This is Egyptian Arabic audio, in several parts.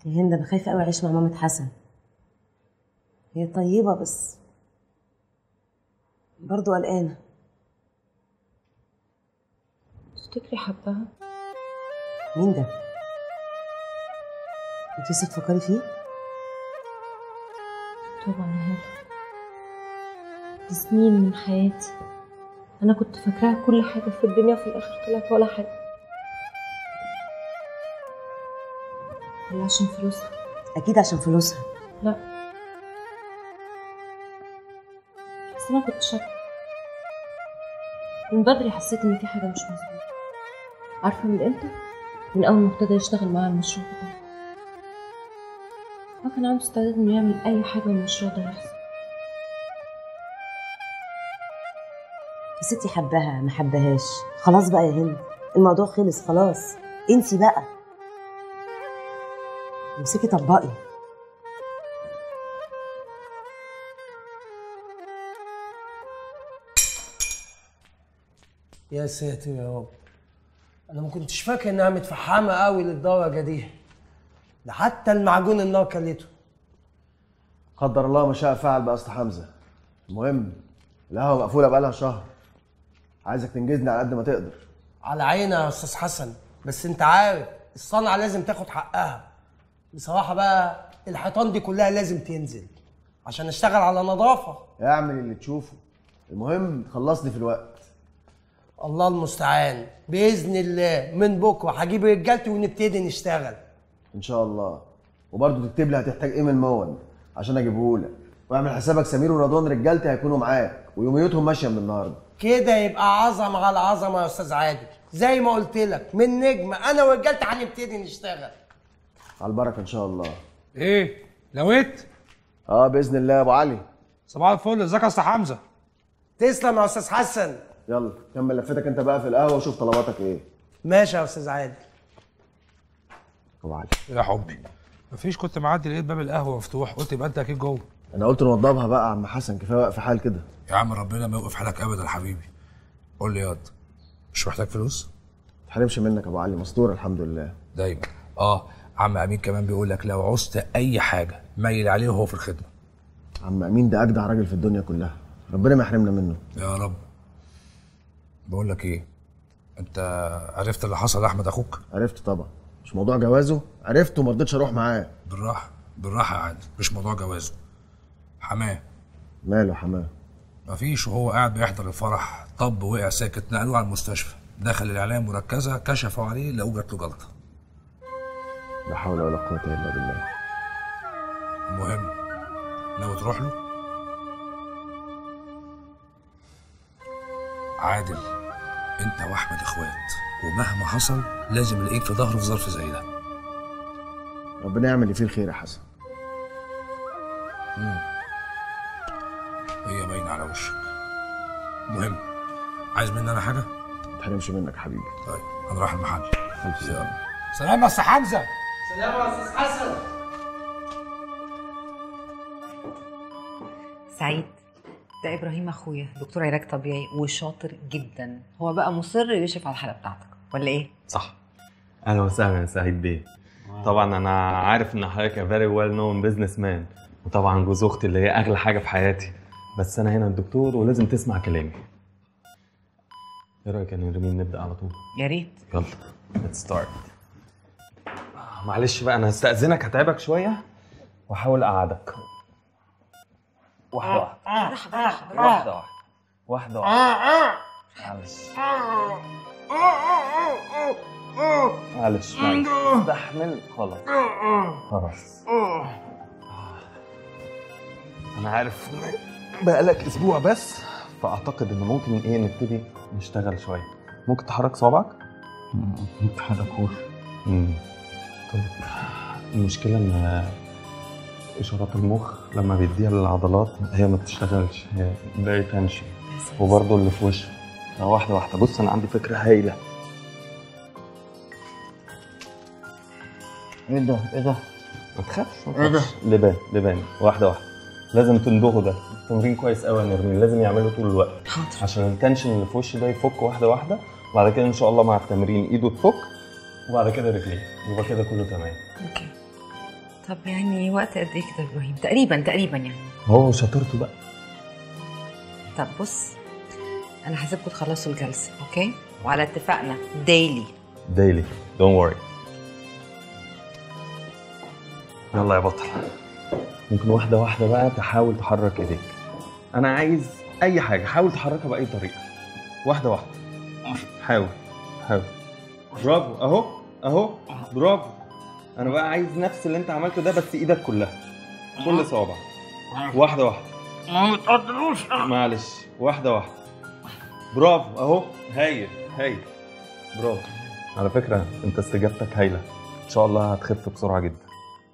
يا هند انا خايفه قوي اعيش مع مامة حسن هي طيبه بس برضه قلقانه تفتكري حبها مين ده انت لسه تفكري فيه طبعا يا هلا دي سنين من حياتي انا كنت فاكراها كل حاجه في الدنيا وفي الاخر طلعت ولا حاجه ولا عشان فلوسها اكيد عشان فلوسها لا بس انا كنت شاكه من بدري حسيت ان في حاجه مش مظبوطه عارفه من امتى من اول ما ابتدى يشتغل معايا المشروع بتاعه هو كان عنده استعداد انه يعمل اي حاجه والمشروع ده يحصل يا ستي حبها ما حبهاش خلاص بقى يا هند الموضوع خلص خلاص انسي بقى امسكي طبقي يا ساتر يا رب انا ما كنتش فاكر انها متفحمه قوي للدرجه دي ده حتى المعجون النار كلته قدر الله ما شاء فعل بأصل حمزة المهم القهوة مقفولة بقالها شهر عايزك تنجزني على قد ما تقدر على عيني يا استاذ حسن بس انت عارف الصنعه لازم تاخد حقها بصراحه بقى الحيطان دي كلها لازم تنزل عشان اشتغل على نظافه اعمل اللي تشوفه المهم تخلصني في الوقت الله المستعان باذن الله من بكره هجيب رجالتي ونبتدي نشتغل ان شاء الله وبرضه تكتب لي هتحتاج ايه من المون عشان اجيبهولك واعمل حسابك سمير ورضوان رجالتي هيكونوا معاك ويوميتهم ماشيه من النهارده كده يبقى عظمه على عظمه يا استاذ عادل زي ما قلت لك من نجم انا ورجالتي هنبتدي نشتغل على البركه ان شاء الله ايه لويت اه باذن الله يا ابو علي صباح الفل ازيك يا اسطى حمزه تسلم يا استاذ حسن يلا كمل لفتك انت بقى في القهوه وشوف طلباتك ايه ماشي يا استاذ عادل ابو علي يا حبي مفيش كنت معدي لقيت باب القهوه مفتوح قلت يبقى انت اكيد جوه انا قلت نوضبها بقى يا عم حسن كفايه وقف حال كده يا عم ربنا ما يوقف حالك ابدا يا حبيبي قول لي ياض مش محتاج فلوس حرمش منك يا ابو علي مستور الحمد لله دايما اه عم امين كمان بيقول لك لو عوزت اي حاجه ميل عليه وهو في الخدمه عم امين ده اجدع راجل في الدنيا كلها ربنا ما يحرمنا منه يا رب بقول لك ايه انت عرفت اللي حصل لاحمد اخوك عرفت طبعا مش موضوع جوازه عرفت وما رضيتش اروح معاه بالراحه بالراحه يا عادل مش موضوع جوازه حماه ماله حماه مفيش وهو قاعد بيحضر الفرح طب وقع ساكت نقلوه على المستشفى دخل العنايه المركزه كشفوا عليه لقوه جات له جلطه لا حول ولا قوه الا بالله المهم ناوي تروح له عادل انت واحمد اخوات ومهما حصل لازم الاقيك في ظهره في ظرف زي ده ربنا يعمل اللي فيه الخير يا حسن هي باينه على وشك المهم عايز مني انا حاجه ما تحرمش منك يا حبيبي طيب انا رايح المحل الف سلامه سلام يا استاذ حمزه سلام يا استاذ حسن سعيد ده ابراهيم اخويا دكتور علاج طبيعي وشاطر جدا هو بقى مصر يشرف على الحاله بتاعتك ولا ايه صح اهلا وسهلا يا سعيد بيه طبعا انا عارف ان حضرتك فيري ويل نون بزنس مان وطبعا جوز اختي اللي هي اغلى حاجه في حياتي بس انا هنا الدكتور ولازم تسمع كلامي ايه رايك يا نرمين نبدا على طول يا ريت يلا ليتس ستارت معلش بقى انا هستأذنك هتعبك شويه واحاول اقعدك واحده واحده واحده واحده واحده واحده معلش معلش معلش استحمل خلاص خلاص انا عارف إن بقالك اسبوع بس فاعتقد ان ممكن ايه نبتدي نشتغل شويه ممكن تحرك صوابعك ما تحركوش امم طيب المشكله ان اشارات المخ لما بيديها للعضلات هي ما بتشتغلش هي very تنشن وبرضه اللي في وشه واحده واحده بص انا عندي فكره هايله ايه ده ايه ده ما تخافش ما إيه ده؟ تخافش لبان لبان واحده واحده لازم تندوخه ده تمرين كويس قوي يا نرمين لازم يعمله طول الوقت حاضر عشان التنشن اللي في وشه ده يفك واحده واحده وبعد كده ان شاء الله مع التمرين ايده تفك وبعد كده رجليه يبقى كده كله تمام اوكي طب يعني وقت قد ايه كده يا ابراهيم تقريبا تقريبا يعني هو شطارته بقى طب بص انا هسيبكم تخلصوا الجلسه اوكي وعلى اتفاقنا ديلي ديلي دونت وري يلا يا بطل ممكن واحدة واحدة بقى تحاول تحرك ايديك أنا عايز أي حاجة حاول تحركها بأي طريقة واحدة واحدة حاول حاول برافو أهو أهو برافو أنا بقى عايز نفس اللي أنت عملته ده بس إيدك كلها كل صوابع واحدة واحدة ما تقدروش معلش واحدة واحدة برافو أهو هايل هايل برافو على فكرة أنت استجابتك هايلة إن شاء الله هتخف بسرعة جدا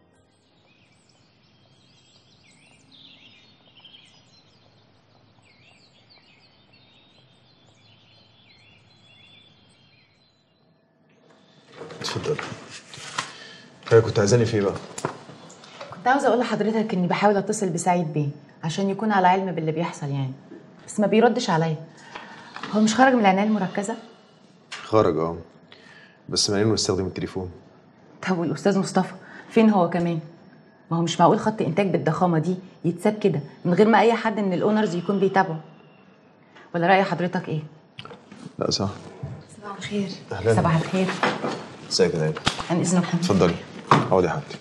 اتفضل هي كنت عايزاني في ايه بقى؟ كنت عاوزه اقول لحضرتك اني بحاول اتصل بسعيد بيه عشان يكون على علم باللي بيحصل يعني بس ما بيردش عليا هو مش خرج من العنايه المركزه خرج اه بس مانعينه يستخدم التليفون طب والاستاذ مصطفى فين هو كمان ما هو مش معقول خط انتاج بالضخامه دي يتساب كده من غير ما اي حد من الاونرز يكون بيتابعه ولا راي حضرتك ايه لا صح صباح الخير أهلاً. صباح الخير ازيك يا نايل عن اذنكم اتفضلي اقعدي يا حبيبتي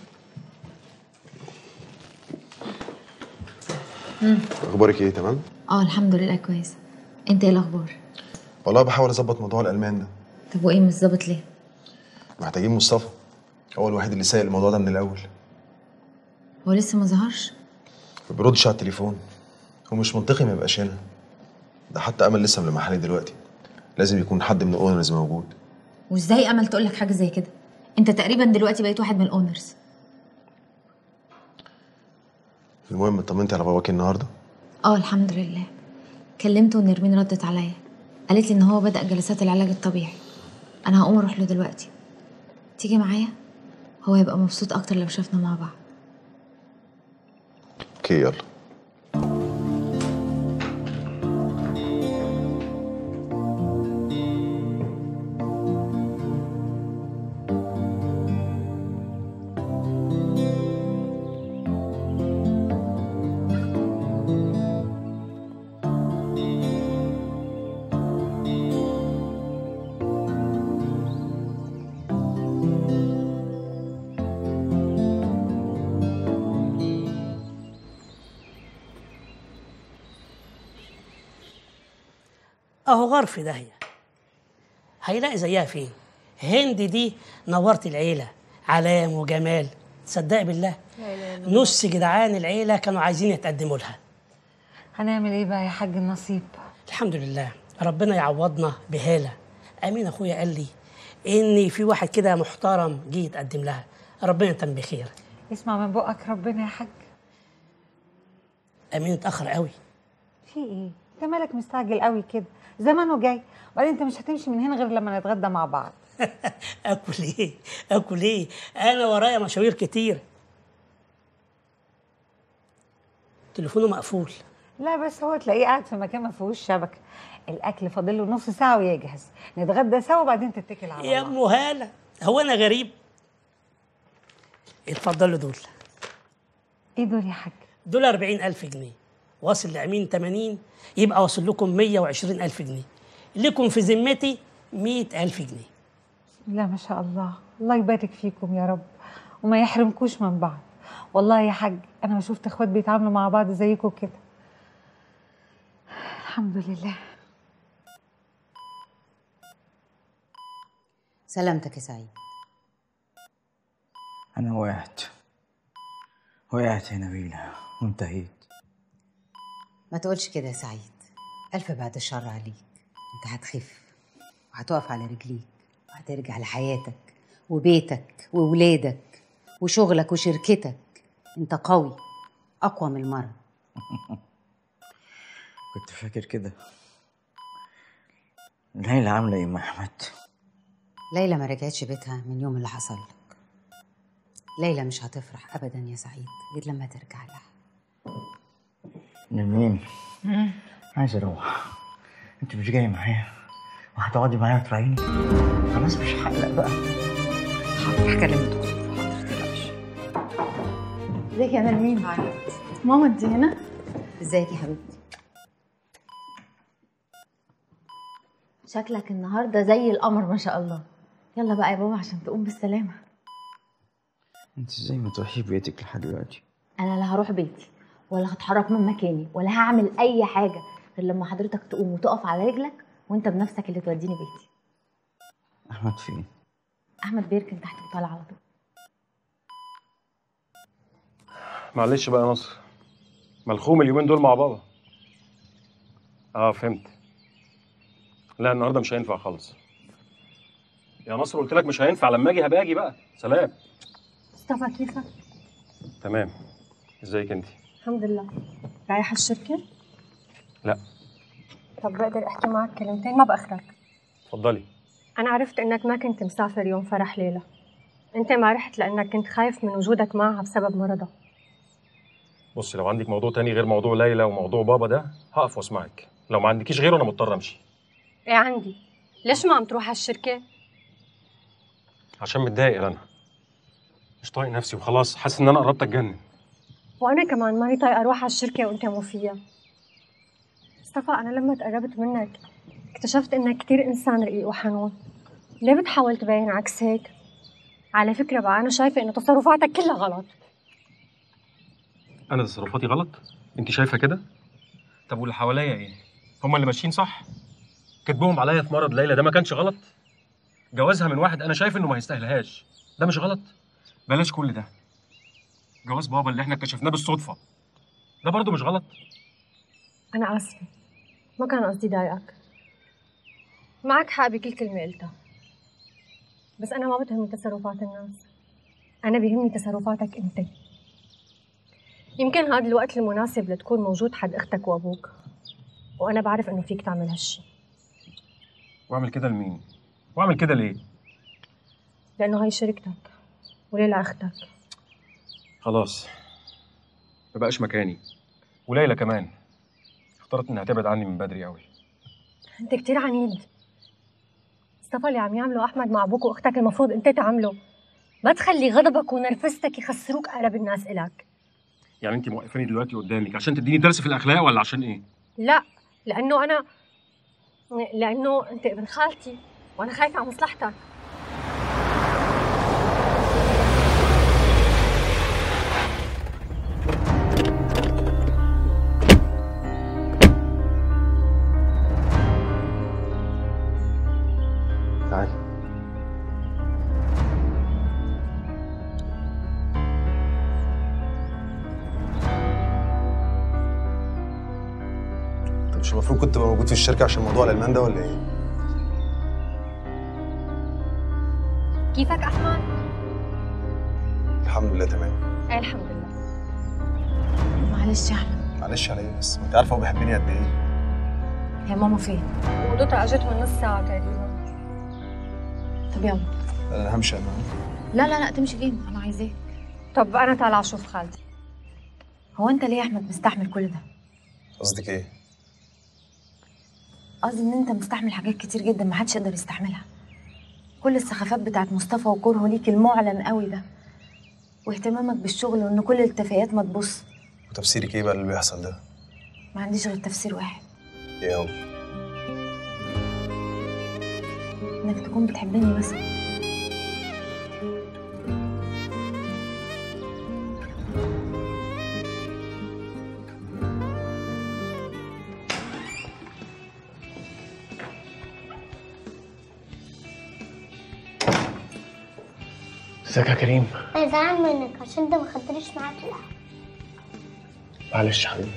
اخبارك ايه تمام؟ اه الحمد لله كويسه انت ايه الاخبار والله بحاول اظبط موضوع الالمان ده طب وايه مش ظابط ليه محتاجين مصطفى هو الوحيد اللي سايق الموضوع ده من الاول هو لسه ما ظهرش ما بيردش على التليفون هو مش منطقي ما يبقاش هنا ده حتى امل لسه من المحل دلوقتي لازم يكون حد من الاونرز موجود وازاي امل تقول لك حاجه زي كده انت تقريبا دلوقتي بقيت واحد من الاونرز المهم اطمنتي على باباك النهارده اه الحمد لله كلمته ونرمين ردت عليا قالت لي ان هو بدا جلسات العلاج الطبيعي انا هقوم اروح له دلوقتي تيجي معايا هو هيبقى مبسوط اكتر لو شافنا مع بعض اوكي يلا اهو غرف داهيه هيلاقي زيها فين هند دي نورت العيله علام وجمال تصدقي بالله نص جدعان العيله كانوا عايزين يتقدموا لها هنعمل ايه بقى يا حاج النصيب الحمد لله ربنا يعوضنا بهاله امين اخويا قال لي ان في واحد كده محترم جه يتقدم لها ربنا يتم بخير اسمع من بقك ربنا يا حاج امين اتاخر قوي في ايه؟ انت مالك مستعجل قوي كده؟ زمانه جاي، وبعدين انت مش هتمشي من هنا غير لما نتغدى مع بعض. اكل ايه اكل ايه انا ورايا مشاوير كتير تليفونه مقفول لا بس هو تلاقيه قاعد في مكان ما فيهوش شبكه. الاكل فاضل له نص ساعه ويجهز، نتغدى سوا وبعدين تتكل على يا الله. ام هاله هو انا غريب اتفضلوا دول ايه دول يا حاج؟ دول 40000 جنيه واصل لأمين 80 يبقى واصل لكم 120000 جنيه لكم في ذمتي 100000 جنيه بسم الله ما شاء الله، الله يبارك فيكم يا رب وما يحرمكوش من بعض. والله يا حاج انا ما شفت اخوات بيتعاملوا مع بعض زيكم كده. الحمد لله. سلامتك يا سعيد أنا وقعت وقعت يا نبيلة وانتهيت ما تقولش كده يا سعيد ألف بعد الشر عليك أنت هتخف وهتقف على رجليك وهترجع لحياتك وبيتك وولادك وشغلك وشركتك أنت قوي أقوى من المرض كنت فاكر كده ليلى عاملة إيه مع أحمد؟ ليلى ما رجعتش بيتها من يوم اللي حصل لك ليلى مش هتفرح أبدا يا سعيد غير لما ترجع لها نمين عايز أروح أنت مش جاي معايا وهتقعدي معايا وتراعيني خلاص مش هقلق بقى حاضر هكلم الدكتور حاضر تقلقش ازيك يا نرمين ماما انت هنا ازيك يا حبيبتي شكلك النهارده زي القمر ما شاء الله يلا بقى يا بابا عشان تقوم بالسلامه انت ازاي ما تروحي بيتك لحد دلوقتي انا لا هروح بيتي ولا هتحرك من مكاني ولا هعمل اي حاجه غير لما حضرتك تقوم وتقف على رجلك وانت بنفسك اللي توديني بيتي احمد فين احمد بيركن تحت وطالع على طول معلش بقى يا نصر ملخوم اليومين دول مع بابا اه فهمت لا النهارده مش هينفع خالص يا نصر قلت لك مش هينفع لما اجي هبقى اجي بقى سلام مصطفى كيفك؟ تمام ازيك انت الحمد لله رايح الشركة؟ لا طب بقدر احكي معك كلمتين ما باخرك اتفضلي انا عرفت انك ما كنت مسافر يوم فرح ليلى انت ما رحت لانك كنت خايف من وجودك معها بسبب مرضها بصي لو عندك موضوع تاني غير موضوع ليلى وموضوع بابا ده هقف واسمعك لو ما عندكيش غيره انا مضطر امشي ايه عندي ليش ما عم تروح على الشركة؟ عشان متضايق يا رنا مش طايق نفسي وخلاص حاسس ان انا قربت اتجنن وانا كمان ماني طايقة اروح على الشركة وانت مو فيها مصطفى انا لما تقربت منك اكتشفت انك كتير انسان رقيق وحنون ليه بتحاول تبين عكس هيك؟ على فكرة بقى أنا شايفة إنه تصرفاتك كلها غلط انا تصرفاتي غلط انت شايفه كده طب واللي حواليا ايه هم اللي ماشيين صح كاتبهم عليا في مرض ليلى ده ما كانش غلط جوازها من واحد انا شايف انه ما يستاهلهاش ده مش غلط بلاش كل ده جواز بابا اللي احنا اكتشفناه بالصدفه ده برضه مش غلط أنا آسفة ما كان قصدي ضايقك معك حق بكل كلمة قلتها بس أنا ما بتهمني تصرفات الناس أنا بيهمني تصرفاتك أنت يمكن هذا الوقت المناسب لتكون موجود حد أختك وأبوك وأنا بعرف إنه فيك تعمل هالشي واعمل كده لمين واعمل كده ليه لأنه هاي شركتك وليلى أختك خلاص ما بقاش مكاني وليلى كمان اختارت انها تبعد عني من بدري قوي أنت كتير عنيد مصطفى اللي عم يعمله أحمد مع أبوك وأختك المفروض أنت تعمله ما تخلي غضبك ونرفزتك يخسروك أقرب الناس إلك يعني انت موقفاني دلوقتي قدامك عشان تديني درس في الاخلاق ولا عشان ايه لا لأنه أنا لأنه أنت ابن خالتي وأنا خايفة على مصلحتك تعالي انت مش المفروض كنت تبقى موجود في الشركه عشان موضوع الالمان ده ولا ايه؟ كيفك أحمد؟ الحمد لله تمام إيه الحمد لله معلش يا احمد معلش على ايه بس ما انت عارفه هو بيحبني قد ايه هي ماما فين ودوتا أجت من نص ساعة تقريبا طب يلا انا همشي انا لا لا لا تمشي فين انا عايزاك طب أنا طالعة أشوف خالتي هو انت ليه يا احمد مستحمل كل ده قصدك ايه؟ قصدي ان انت مستحمل حاجات كتير جدا ما حدش يقدر يستحملها كل السخافات بتاعت مصطفى وكرهه ليك المعلن قوي ده واهتمامك بالشغل وان كل الاتفاقيات ما تبص وتفسيرك ايه بقى اللي بيحصل ده؟ ما عنديش غير تفسير واحد ايه هو؟ انك تكون بتحبني مثلا ازيك يا كريم انا زعلان منك عشان انت ما خدتنيش معاك القهوه معلش يا حبيبي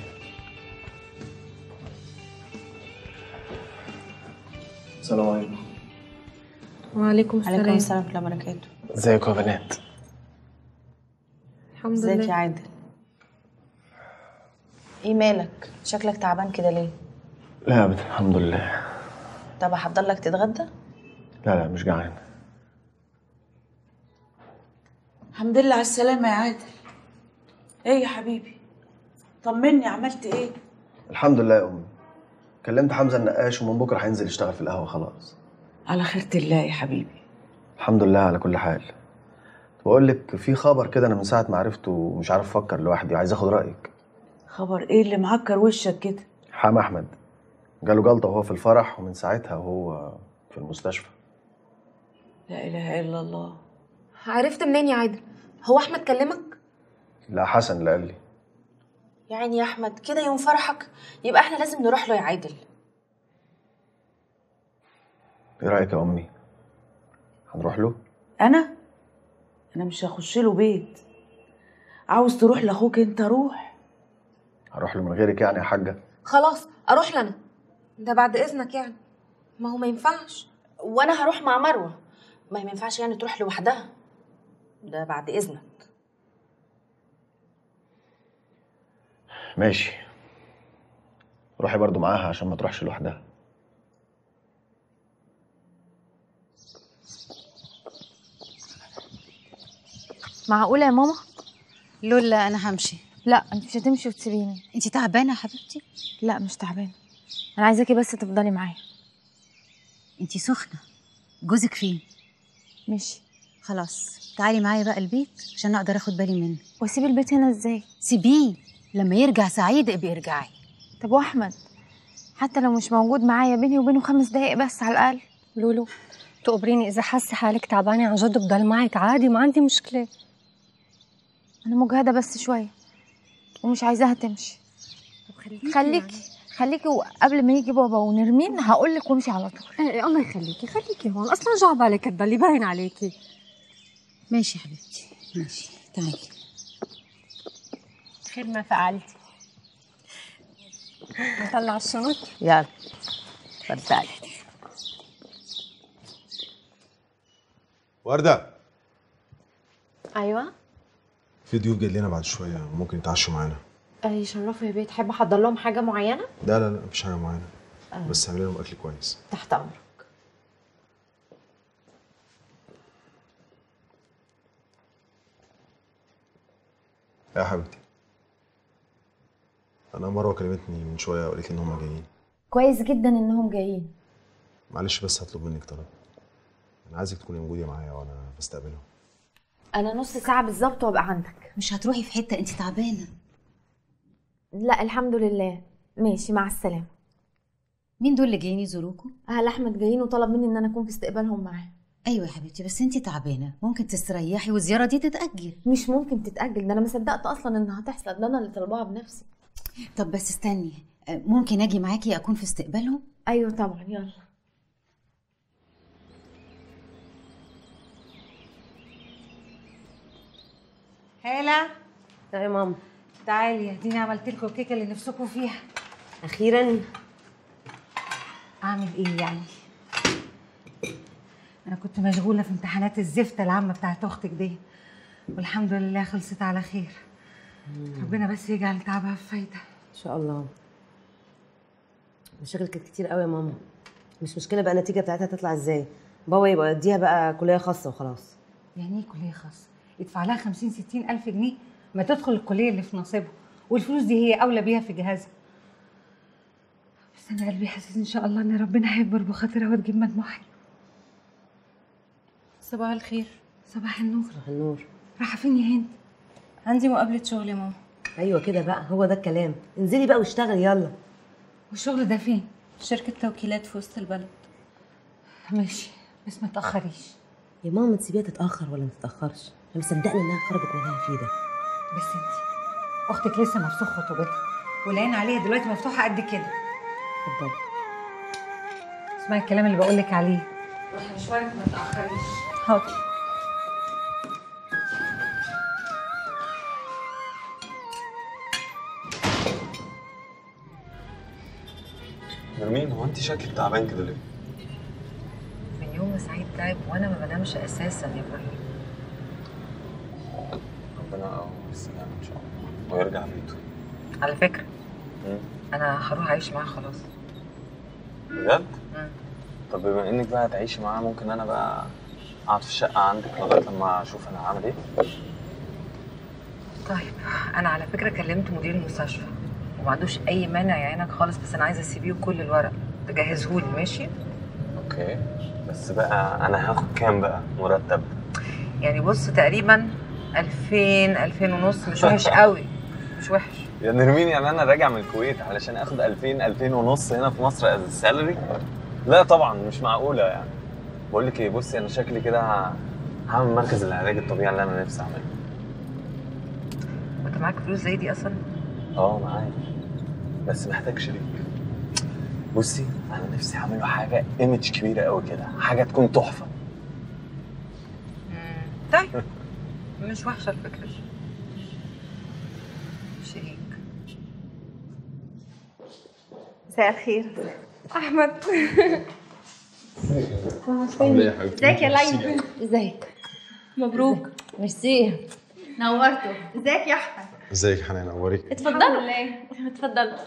السلام عليكم وعليكم السلام عليكم السلام ورحمة الله وبركاته ازيكم يا بنات الحمد ازيك لله يا عادل ايه مالك شكلك تعبان كده ليه لا يا بنت الحمد لله طب احضر لك تتغدى لا لا مش جعان الحمد لله على السلامة يا عادل ايه يا حبيبي طمني عملت ايه الحمد لله يا امي كلمت حمزه النقاش ومن بكره هينزل يشتغل في القهوه خلاص على خيرة الله يا حبيبي الحمد لله على كل حال بقول لك في خبر كده انا من ساعه ما عرفته ومش عارف افكر لوحدي وعايز اخد رايك خبر ايه اللي معكر وشك كده حام احمد جاله جلطه وهو في الفرح ومن ساعتها وهو في المستشفى لا اله الا الله عرفت منين يا عادل هو احمد كلمك لا حسن اللي قال لي يعني يا احمد كده يوم فرحك يبقى احنا لازم نروح له يا عادل ايه رايك يا امي هنروح له انا انا مش هخش له بيت عاوز تروح لاخوك انت روح هروح له من غيرك يعني يا حاجه خلاص اروح لنا ده بعد اذنك يعني ما هو ما ينفعش وانا هروح مع مروه ما هي ما ينفعش يعني تروح لوحدها ده بعد اذنك ماشي روحي برضو معاها عشان ما تروحش لوحدها معقوله يا ماما لولا انا همشي لا انت مش هتمشي وتسيبيني انت تعبانه يا حبيبتي لا مش تعبانه انا عايزاكي بس تفضلي معايا انت سخنه جوزك فين ماشي خلاص تعالي معايا بقى البيت عشان اقدر اخد بالي منه واسيب البيت هنا ازاي سيبيه لما يرجع سعيد ابقي ارجعي طب واحمد حتى لو مش موجود معايا بيني وبينه خمس دقايق بس على الاقل لولو تقبريني اذا حاسه حالك تعبانه عن جد بضل معك عادي ما عندي مشكله انا مجهده بس شويه ومش عايزاها تمشي خليكي خليكي وقبل ما يجي بابا ونرمين هقول لك وامشي على طول ايه الله يخليكي خليكي هون اصلا جا بالك تضلي باين عليكي ماشي يا حبيبتي ماشي تعالي خير ما فعلتي نطلع الشنط يلا اتفضلي ورده ايوه في ضيوف جاي لنا بعد شويه ممكن يتعشوا معانا يشرفوا يا بيه تحب احضر لهم حاجه معينه لا لا لا مفيش حاجه معانا آه. بس اعمل لهم اكل كويس تحت امرك يا حبيبتي انا مروه كلمتني من شويه وقالت لي ان هم جايين كويس جدا انهم جايين معلش بس هطلب منك طلب انا عايزك تكوني موجوده معايا وانا بستقبلهم انا نص ساعه بالظبط وابقى عندك مش هتروحي في حته انت تعبانه لا الحمد لله ماشي مع السلامه مين دول اللي جايين يزوروكوا اهل احمد جايين وطلب مني ان انا اكون في استقبالهم معاه ايوه يا حبيبتي بس انت تعبانه ممكن تستريحي والزياره دي تتاجل مش ممكن تتاجل ده انا ما صدقت اصلا انها هتحصل ده انا اللي طلبوها بنفسي طب بس استني آه، ممكن اجي معاكي اكون في استقبالهم ايوه طبعا يلا هالة يا ماما تعالي اديني عملت لكم الكيكه اللي نفسكم فيها اخيرا اعمل ايه يعني انا كنت مشغوله في امتحانات الزفته العامه بتاعت اختك دي والحمد لله خلصت على خير ربنا بس يجعل تعبها في فايده ان شاء الله مشاكل كانت كتير قوي يا ماما مش مشكله بقى النتيجه بتاعتها تطلع ازاي بابا يبقى يديها بقى كليه خاصه وخلاص يعني ايه كليه خاصه يدفع لها 50 60 الف جنيه ما تدخل الكليه اللي في نصيبها والفلوس دي هي اولى بيها في جهازها بس انا قلبي حاسس ان شاء الله ان ربنا هيكبر بخاطرها وتجيب مجموع حلو صباح الخير صباح النور صباح النور رايحه فين يا هند عندي مقابلة شغل يا ماما ايوه كده بقى هو ده الكلام انزلي بقى واشتغلي يلا والشغل ده فين شركة توكيلات في وسط البلد ماشي بس ما تاخريش يا ماما ما تسيبيها تتاخر ولا ما تتاخرش انا مصدقني انها خرجت من اللي هي فيه ده بس انت اختك لسه مفسوخ خطوبتها والعين عليها دلوقتي مفتوحه قد كده اتفضلي اسمعي الكلام اللي بقول لك عليه روحي مشوارك ما تاخريش حاضر نرمين هو انت شكلك تعبان كده ليه؟ من يوم ما سعيد تعب وانا ما بنامش اساسا يا ابراهيم ربنا يسلمه ان شاء الله ويرجع بيته على فكره مم. انا هروح اعيش معاه خلاص بجد؟ مم. طب بما انك بقى هتعيشي معاه ممكن انا بقى اقعد في الشقه عندك لغايه لما اشوف انا هعمل ايه طيب انا على فكره كلمت مدير المستشفى وما عندوش اي مانع يعينك خالص بس انا عايزه السي في وكل الورق تجهزهولي ماشي اوكي بس بقى انا هاخد كام بقى مرتب يعني بص تقريبا 2000 2000 ونص مش وحش قوي مش وحش يا نرمين يعني انا راجع من الكويت علشان اخد 2000 2000 ونص هنا في مصر از سالري لا طبعا مش معقوله يعني بقول لك ايه بصي انا شكلي كده ه- هعمل مركز العلاج الطبيعي اللي انا نفسي اعمله انت معاك فلوس زي دي اصلا اه معايا بس محتاج شريك بصي انا نفسي اعمله حاجه ايمج كبيره قوي كده حاجه تكون تحفه طيب مش وحشه الفكره شريك مساء الخير احمد عاملة إيه يا حبيبتي؟ ازيك يا ليلى ازيك مبروك ميرسي نورته ازيك يا احمد ازيك يا حنان اخبارك اتفضلوا اتفضلوا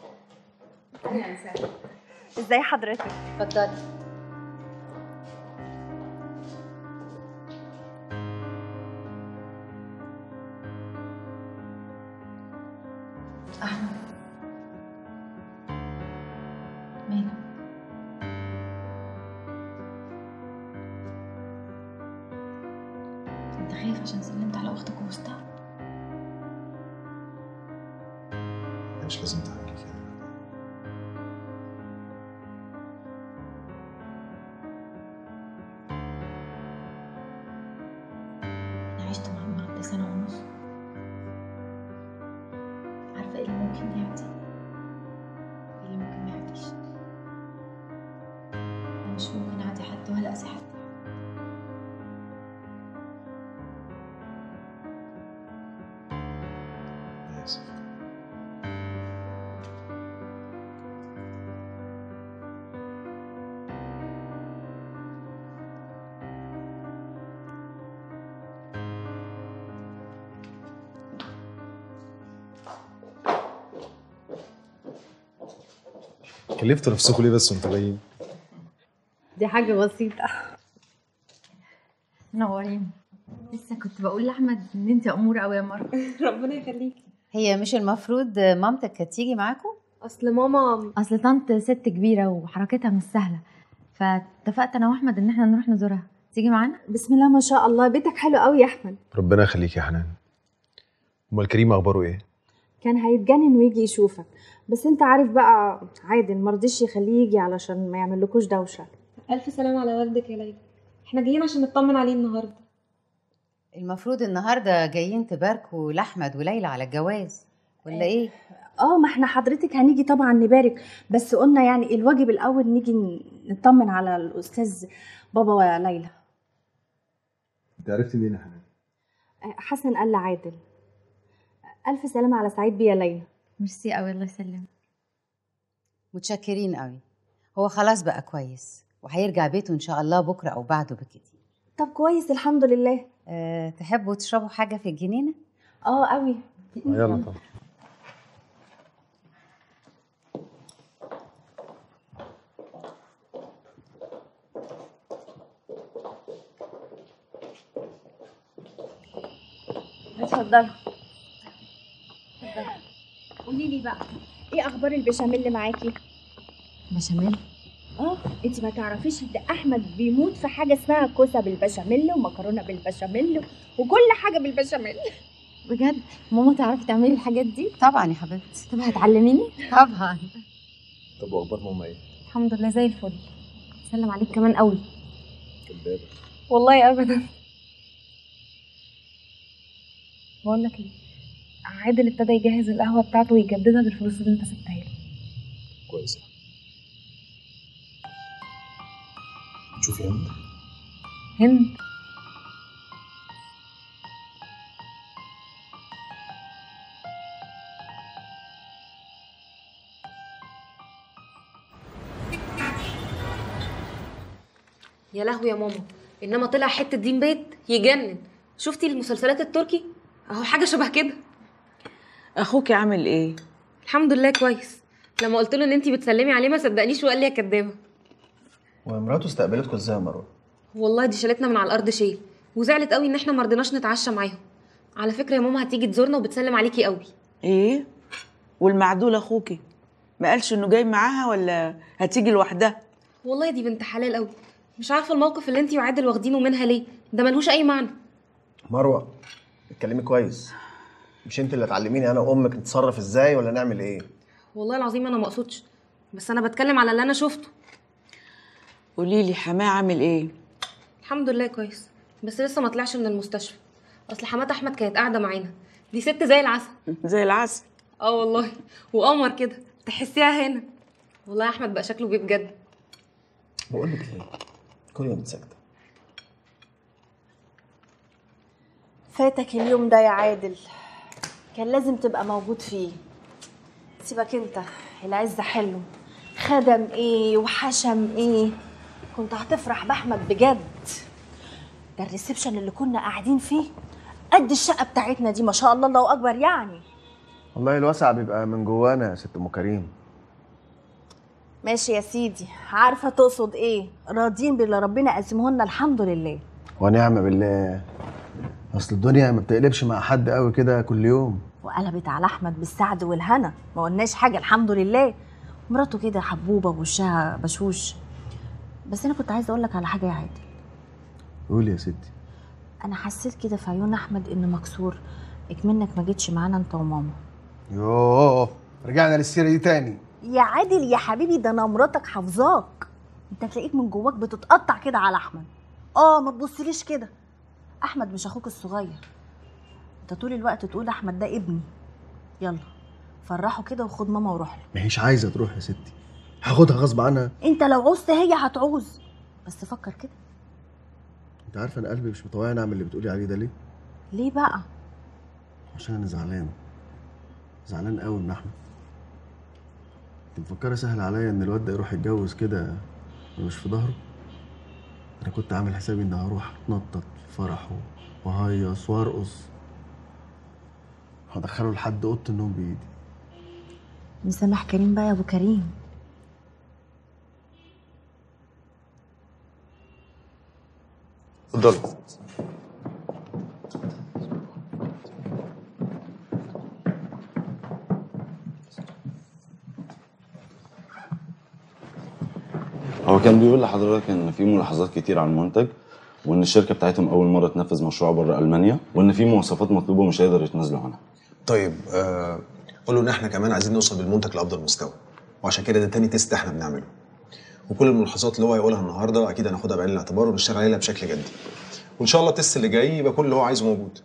ازي حضرتك اتفضلي احمد مالك انت خايف عشان سلمت على اختك وسطها مش لازم تعملي كده انا عشت مع المرض سنه ونص عارفه ايه اللي ممكن يعدي ايه اللي ممكن ما يعديش انا مش ممكن اعدي حد ولا اذي حد اسف كلفتوا نفسكم ليه بس وانتوا جايين؟ دي حاجه بسيطه نورين لسه كنت بقول لاحمد ان انت اموره قوي يا مروه ربنا يخليكي هي مش المفروض مامتك هتيجي معاكم اصل ماما اصل طنط ست كبيره وحركتها مش سهله فاتفقت انا واحمد ان احنا نروح نزورها تيجي معانا بسم الله ما شاء الله بيتك حلو قوي يا احمد ربنا يخليك يا حنان امال كريم اخباره ايه؟ كان هيتجنن ويجي يشوفك بس انت عارف بقى عادل مرضيش يخليه يجي علشان ما يعملكوش دوشه الف سلام على والدك يا ليلى احنا جايين عشان نطمن عليه النهارده المفروض النهارده جايين تباركوا لاحمد وليلى على الجواز ولا ايه اه ما احنا حضرتك هنيجي طبعا نبارك بس قلنا يعني الواجب الاول نيجي ن- نطمن على الاستاذ بابا وليلى انت عرفت مين يا حنان؟ آه، حسن قال لعادل الف سلامه على سعيد بيه يا ليلى ميرسي قوي الله يسلمك متشكرين قوي هو خلاص بقى كويس وهيرجع بيته ان شاء الله بكره او بعده بكتير طب كويس الحمد لله أه تحبوا تشربوا حاجه في الجنينه اه قوي يلا طبعا اتفضلوا قولي لي بقى ايه اخبار البشاميل اللي معاكي بشاميل اه انت ما تعرفيش ان احمد بيموت في حاجه اسمها كوسه بالبشاميل ومكرونه بالبشاميل وكل حاجه بالبشاميل بجد ماما تعرفي تعملي الحاجات دي طبعا يا حبيبتي طب هتعلميني طبعا طب واخبار ماما ايه؟ الحمد لله زي الفل سلم عليك كمان قوي كدابه والله ابدا بقول لك ايه عادل ابتدى يجهز القهوه بتاعته ويجددها بالفلوس اللي انت سبتها له كويس شوفي هند هند يا لهوي يا ماما انما طلع حته دين بيت يجنن شفتي المسلسلات التركي اهو حاجه شبه كده اخوك عامل ايه الحمد لله كويس لما قلت له ان انتي بتسلمي عليه ما صدقنيش وقال لي يا كدابه ومراته استقبلتكم ازاي يا مروه؟ والله دي شالتنا من على الارض شيل وزعلت قوي ان احنا ما رضيناش نتعشى معاهم على فكره يا ماما هتيجي تزورنا وبتسلم عليكي قوي ايه والمعدول اخوكي ما قالش انه جاي معاها ولا هتيجي لوحدها والله دي بنت حلال قوي مش عارفه الموقف اللي انتي وعادل واخدينه منها ليه ده ملهوش اي معنى مروه اتكلمي كويس مش انت اللي تعلميني انا وامك نتصرف ازاي ولا نعمل ايه والله العظيم انا ما اقصدش بس انا بتكلم على اللي انا شفته قولي لي حماه عامل ايه الحمد لله كويس بس لسه ما طلعش من المستشفى اصل حمات احمد كانت قاعده معانا دي ست زي العسل زي العسل اه والله وقمر كده تحسيها هنا والله يا احمد بقى شكله بيه بجد بقول لك ايه كل يوم ساكته فاتك اليوم ده يا عادل كان لازم تبقى موجود فيه سيبك انت العز حلو خدم ايه وحشم ايه كنت هتفرح باحمد بجد ده الريسبشن اللي كنا قاعدين فيه قد الشقه بتاعتنا دي ما شاء الله الله اكبر يعني والله الوسع بيبقى من جوانا يا ست ام كريم ماشي يا سيدي عارفه تقصد ايه راضيين باللي ربنا قسمه لنا الحمد لله ونعم بالله اصل الدنيا ما بتقلبش مع حد قوي كده كل يوم وقلبت على احمد بالسعد والهنا ما قلناش حاجه الحمد لله مراته كده حبوبه ووشها بشوش بس انا كنت عايزه اقول لك على حاجه يا عادل قولي يا ستي انا حسيت كده في عيون احمد انه مكسور اكمنك ما جيتش معانا انت وماما يوه رجعنا للسيره دي تاني يا عادل يا حبيبي ده انا مراتك حافظاك انت تلاقيك من جواك بتتقطع كده على احمد اه ما تبصليش كده احمد مش اخوك الصغير انت طول الوقت تقول احمد ده ابني يلا فرحه كده وخد ماما وروح له ما هيش عايزه تروح يا ستي هاخدها غصب عنها انت لو عوزت هي هتعوز بس فكر كده انت عارفه انا قلبي مش مطوعني اعمل اللي بتقولي عليه ده ليه ليه بقى عشان انا زعلان زعلان قوي من احمد انت مفكره سهل عليا ان الواد ده يروح يتجوز كده ومش في ظهره انا كنت عامل حسابي اني هروح اتنطط في فرحه وهيص وارقص هدخله لحد اوضه النوم بايدي مسامح كريم بقى يا ابو كريم اتفضلي هو كان بيقول لحضرتك ان في ملاحظات كتير على المنتج وان الشركه بتاعتهم اول مره تنفذ مشروع بره المانيا وان في مواصفات مطلوبه مش هيقدروا يتنازلوا عنها طيب آه قول له ان احنا كمان عايزين نوصل بالمنتج لافضل مستوى وعشان كده ده تاني تيست احنا بنعمله وكل الملاحظات اللي هو هيقولها النهارده اكيد هناخدها بعين الاعتبار ونشتغل عليها بشكل جدي وان شاء الله التيست اللي جاي يبقى كل اللي هو عايزه موجود